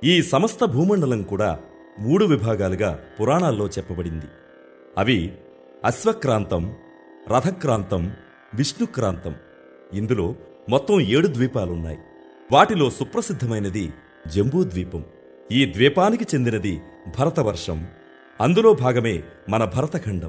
ఈ సమస్త భూమండలం కూడా మూడు విభాగాలుగా పురాణాల్లో చెప్పబడింది అవి అశ్వక్రాంతం రథక్రాంతం విష్ణుక్రాంతం ఇందులో మొత్తం ఏడు ద్వీపాలున్నాయి వాటిలో సుప్రసిద్ధమైనది జంబూద్వీపం ఈ ద్వీపానికి చెందినది భరతవర్షం అందులో భాగమే మన భరతఖండం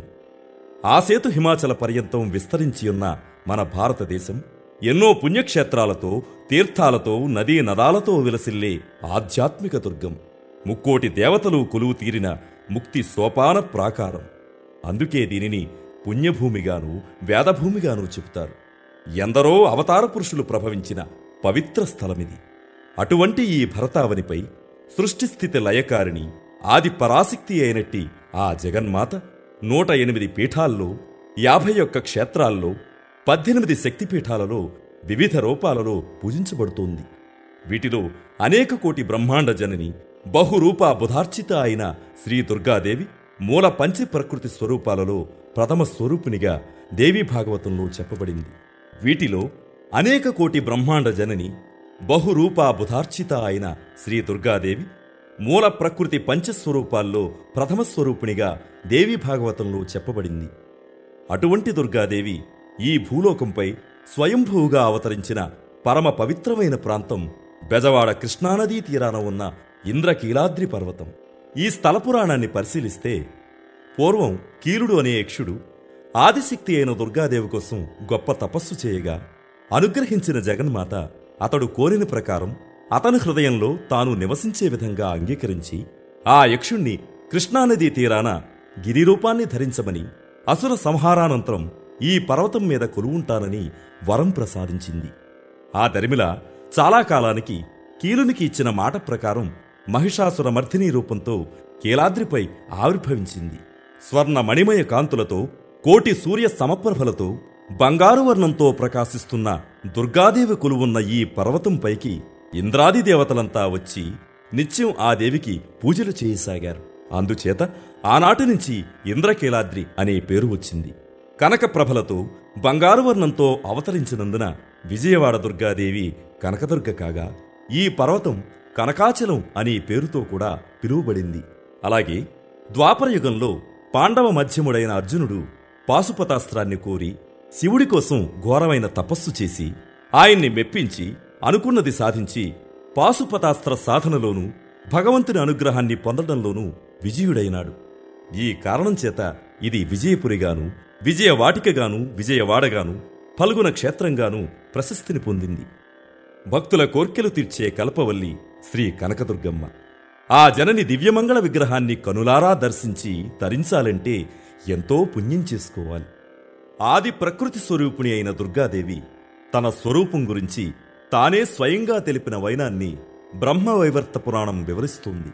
ఆ సేతు హిమాచల పర్యంతం విస్తరించి ఉన్న మన భారతదేశం ఎన్నో పుణ్యక్షేత్రాలతో తీర్థాలతో నదీ నదాలతో విలసిల్లే ఆధ్యాత్మిక దుర్గం ముక్కోటి దేవతలు కొలువు తీరిన ముక్తి సోపాన ప్రాకారం అందుకే దీనిని పుణ్యభూమిగాను వేదభూమిగాను చెబుతారు ఎందరో అవతార పురుషులు ప్రభవించిన పవిత్ర స్థలమిది అటువంటి ఈ భరతావనిపై సృష్టిస్థితి లయకారిణి ఆది పరాశక్తి అయినట్టి ఆ జగన్మాత నూట ఎనిమిది పీఠాల్లో యాభై ఒక్క క్షేత్రాల్లో పద్దెనిమిది శక్తిపీఠాలలో వివిధ రూపాలలో పూజించబడుతోంది వీటిలో అనేక కోటి బ్రహ్మాండ జనని బహురూపా బుధార్చిత అయిన శ్రీ దుర్గాదేవి మూల పంచ ప్రకృతి స్వరూపాలలో ప్రథమ స్వరూపిణిగా దేవి భాగవతంలో చెప్పబడింది వీటిలో అనేక కోటి బ్రహ్మాండ జనని బహురూపా బుధార్చిత అయిన శ్రీ దుర్గాదేవి మూల ప్రకృతి పంచస్వరూపాల్లో ప్రథమ స్వరూపిణిగా దేవి భాగవతంలో చెప్పబడింది అటువంటి దుర్గాదేవి ఈ భూలోకంపై స్వయంభూగా అవతరించిన పరమ పవిత్రమైన ప్రాంతం బెజవాడ కృష్ణానదీ తీరాన ఉన్న ఇంద్రకీలాద్రి పర్వతం ఈ స్థల పురాణాన్ని పరిశీలిస్తే పూర్వం కీలుడు అనే యక్షుడు ఆదిశక్తి అయిన దుర్గాదేవి కోసం గొప్ప తపస్సు చేయగా అనుగ్రహించిన జగన్మాత అతడు కోరిన ప్రకారం అతని హృదయంలో తాను నివసించే విధంగా అంగీకరించి ఆ యక్షుణ్ణి కృష్ణానదీ తీరాన గిరిరూపాన్ని ధరించమని అసుర సంహారానంతరం ఈ పర్వతం మీద కొలువుంటానని వరం ప్రసాదించింది ఆ దరిమిల చాలా కాలానికి కీలునికి ఇచ్చిన మాట ప్రకారం మహిషాసుర మర్దిని రూపంతో కీలాద్రిపై ఆవిర్భవించింది స్వర్ణ మణిమయ కాంతులతో కోటి సూర్య సమప్రభలతో బంగారు వర్ణంతో ప్రకాశిస్తున్న దుర్గాదేవి కొలువున్న ఈ పర్వతంపైకి ఇంద్రాది దేవతలంతా వచ్చి నిత్యం ఆ దేవికి పూజలు చేయసాగారు అందుచేత ఆనాటి నుంచి ఇంద్రకీలాద్రి అనే పేరు వచ్చింది కనకప్రభలతో బంగారు వర్ణంతో అవతరించినందున విజయవాడ దుర్గాదేవి కనకదుర్గ కాగా ఈ పర్వతం కనకాచలం అనే పేరుతో కూడా పిలువబడింది అలాగే ద్వాపరయుగంలో పాండవ మధ్యముడైన అర్జునుడు పాశుపతాస్త్రాన్ని కోరి శివుడి కోసం ఘోరమైన తపస్సు చేసి ఆయన్ని మెప్పించి అనుకున్నది సాధించి పాశుపతాస్త్ర సాధనలోనూ భగవంతుని అనుగ్రహాన్ని పొందడంలోనూ విజయుడైనాడు ఈ కారణం చేత ఇది విజయపురిగాను విజయవాటికగాను విజయవాడగాను ఫల్గుణ క్షేత్రంగాను ప్రశస్తిని పొందింది భక్తుల కోర్కెలు తీర్చే కల్పవల్లి శ్రీ కనకదుర్గమ్మ ఆ జనని దివ్యమంగళ విగ్రహాన్ని కనులారా దర్శించి తరించాలంటే ఎంతో పుణ్యం చేసుకోవాలి ఆది ప్రకృతి స్వరూపిణి అయిన దుర్గాదేవి తన స్వరూపం గురించి తానే స్వయంగా తెలిపిన వైనాన్ని బ్రహ్మవైవర్త పురాణం వివరిస్తుంది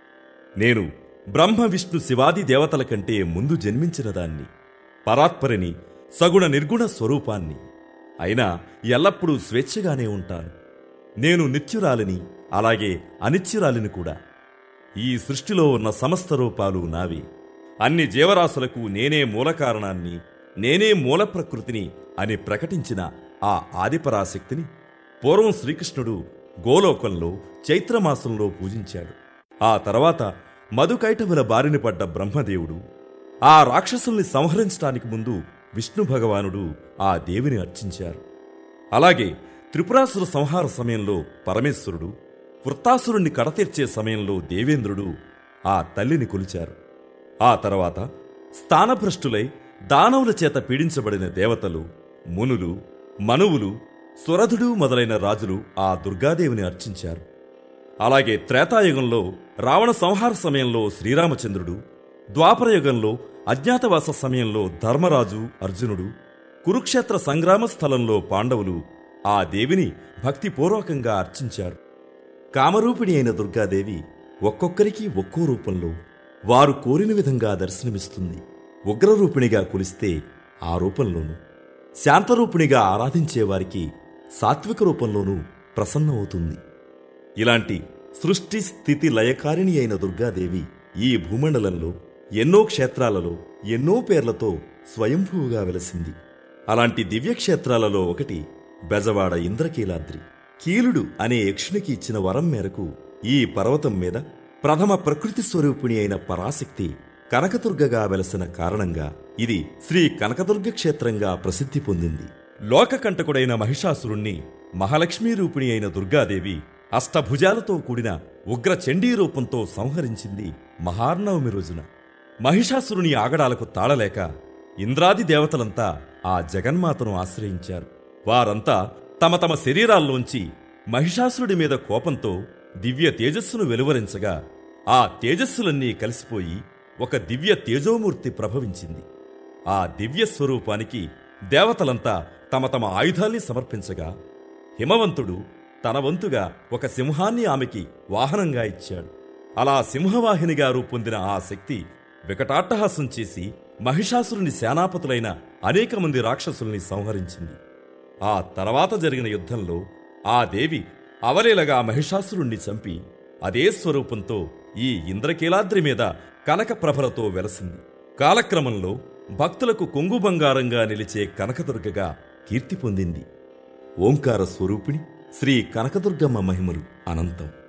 నేను బ్రహ్మ విష్ణు శివాది దేవతల కంటే ముందు జన్మించిన దాన్ని పరాత్పరిని సగుణ నిర్గుణ స్వరూపాన్ని అయినా ఎల్లప్పుడూ స్వేచ్ఛగానే ఉంటాను నేను నిత్యురాలిని అలాగే అనిత్యురాలిని కూడా ఈ సృష్టిలో ఉన్న సమస్త రూపాలు నావి అన్ని జీవరాశులకు నేనే మూల కారణాన్ని నేనే మూల ప్రకృతిని అని ప్రకటించిన ఆ ఆదిపరాశక్తిని పూర్వం శ్రీకృష్ణుడు గోలోకంలో చైత్రమాసంలో పూజించాడు ఆ తర్వాత మధుకైటముల బారిన పడ్డ బ్రహ్మదేవుడు ఆ రాక్షసుల్ని సంహరించడానికి ముందు విష్ణు భగవానుడు ఆ దేవిని అర్చించారు అలాగే త్రిపురాసుర సంహార సమయంలో పరమేశ్వరుడు వృత్తాసురుణ్ణి కడతీర్చే సమయంలో దేవేంద్రుడు ఆ తల్లిని కొలిచారు ఆ తర్వాత స్థానభ్రష్టులై దానవుల చేత పీడించబడిన దేవతలు మునులు మనువులు సురధుడు మొదలైన రాజులు ఆ దుర్గాదేవిని అర్చించారు అలాగే త్రేతాయుగంలో రావణ సంహార సమయంలో శ్రీరామచంద్రుడు ద్వాపరయుగంలో అజ్ఞాతవాస సమయంలో ధర్మరాజు అర్జునుడు కురుక్షేత్ర సంగ్రామ స్థలంలో పాండవులు ఆ దేవిని భక్తిపూర్వకంగా అర్చించారు కామరూపిణి అయిన దుర్గాదేవి ఒక్కొక్కరికి ఒక్కో రూపంలో వారు కోరిన విధంగా దర్శనమిస్తుంది ఉగ్రరూపిణిగా కొలిస్తే ఆ రూపంలోనూ శాంతరూపిణిగా ఆరాధించే వారికి సాత్విక రూపంలోనూ ప్రసన్నమవుతుంది ఇలాంటి సృష్టి స్థితి లయకారిణి అయిన దుర్గాదేవి ఈ భూమండలంలో ఎన్నో క్షేత్రాలలో ఎన్నో పేర్లతో స్వయంభూగా వెలసింది అలాంటి దివ్యక్షేత్రాలలో ఒకటి బెజవాడ ఇంద్రకీలాద్రి కీలుడు అనే యక్షునికి ఇచ్చిన వరం మేరకు ఈ పర్వతం మీద ప్రథమ ప్రకృతి స్వరూపిణి అయిన పరాశక్తి కనకదుర్గగా వెలసిన కారణంగా ఇది శ్రీ కనకదుర్గ క్షేత్రంగా ప్రసిద్ధి పొందింది లోకకంటకుడైన మహిషాసురుణ్ణి మహాలక్ష్మీ రూపిణి అయిన దుర్గాదేవి అష్టభుజాలతో కూడిన ఉగ్ర చండీ రూపంతో సంహరించింది మహార్నవమి రోజున మహిషాసురుని ఆగడాలకు తాళలేక ఇంద్రాది దేవతలంతా ఆ జగన్మాతను ఆశ్రయించారు వారంతా తమ తమ శరీరాల్లోంచి మహిషాసురుడి మీద కోపంతో దివ్య తేజస్సును వెలువరించగా ఆ తేజస్సులన్నీ కలిసిపోయి ఒక దివ్య తేజోమూర్తి ప్రభవించింది ఆ దివ్య స్వరూపానికి దేవతలంతా తమ తమ ఆయుధాల్ని సమర్పించగా హిమవంతుడు తన వంతుగా ఒక సింహాన్ని ఆమెకి వాహనంగా ఇచ్చాడు అలా సింహవాహినిగా రూపొందిన ఆ శక్తి వికటాట్టహాసం చేసి మహిషాసురుని సేనాపతులైన అనేక మంది రాక్షసుల్ని సంహరించింది ఆ తర్వాత జరిగిన యుద్ధంలో ఆ దేవి అవలీలగా మహిషాసురుణ్ణి చంపి అదే స్వరూపంతో ఈ ఇంద్రకీలాద్రి మీద కనక ప్రభలతో వెలసింది కాలక్రమంలో భక్తులకు కొంగు బంగారంగా నిలిచే కనకదుర్గగా కీర్తి పొందింది ఓంకార స్వరూపిణి శ్రీ కనకదుర్గమ్మ మహిమలు అనంతం